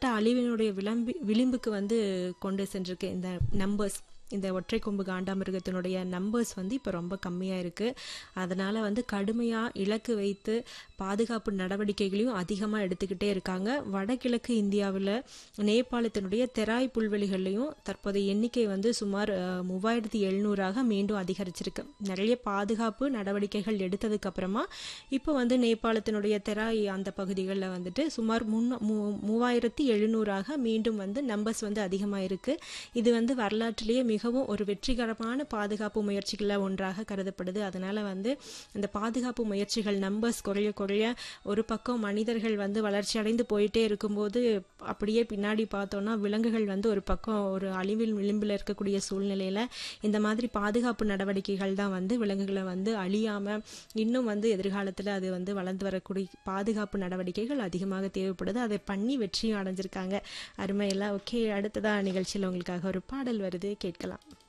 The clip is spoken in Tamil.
கிட்டத்தட்ட அழிவினுடைய விளம்பி விளிம்புக்கு வந்து கொண்டு சென்றிருக்கு இந்த நம்பர்ஸ் இந்த ஒற்றை கொம்பு காண்டாமிருகத்தினுடைய நம்பர்ஸ் வந்து இப்போ ரொம்ப கம்மியாக இருக்குது அதனால் வந்து கடுமையாக இலக்கு வைத்து பாதுகாப்பு நடவடிக்கைகளையும் அதிகமாக எடுத்துக்கிட்டே இருக்காங்க வடகிழக்கு இந்தியாவில் நேபாளத்தினுடைய தெராய் புல்வெளிகள்லையும் தற்போதைய எண்ணிக்கை வந்து சுமார் அஹ், மூவாயிரத்தி எழுநூறாக மீண்டும் அதிகரிச்சிருக்கு நிறைய பாதுகாப்பு நடவடிக்கைகள் எடுத்ததுக்கு அப்புறமா இப்போ வந்து நேபாளத்தினுடைய தெராய் அந்த பகுதிகளில் வந்துட்டு சுமார் முன்ன மூ- மூவாயிரத்தி எழுநூறாக மீண்டும் வந்து நம்பர்ஸ் வந்து அதிகமாக இருக்கு இது வந்து வரலாற்றிலேயே மிகவும் ஒரு வெற்றிகரமான பாதுகாப்பு முயற்சிகளில் ஒன்றாக கருதப்படுது அதனால வந்து இந்த பாதுகாப்பு முயற்சிகள் நம்பர்ஸ் குறைய குறைய ஒரு பக்கம் மனிதர்கள் வந்து வளர்ச்சி அடைந்து போயிட்டே இருக்கும்போது அப்படியே பின்னாடி பார்த்தோம்னா விலங்குகள் வந்து ஒரு பக்கம் ஒரு அழிவில் விளிம்பில் இருக்கக்கூடிய சூழ்நிலையில இந்த மாதிரி பாதுகாப்பு நடவடிக்கைகள் தான் வந்து விலங்குகளை வந்து அழியாம இன்னும் வந்து எதிர்காலத்தில் அது வந்து வளர்ந்து வரக்கூடிய பாதுகாப்பு நடவடிக்கைகள் அதிகமாக தேவைப்படுது அதை பண்ணி வெற்றியும் அடைஞ்சிருக்காங்க அருமையெல்லாம் ஓகே அடுத்ததா நிகழ்ச்சியில் உங்களுக்காக ஒரு பாடல் வருது கேட்கலாம்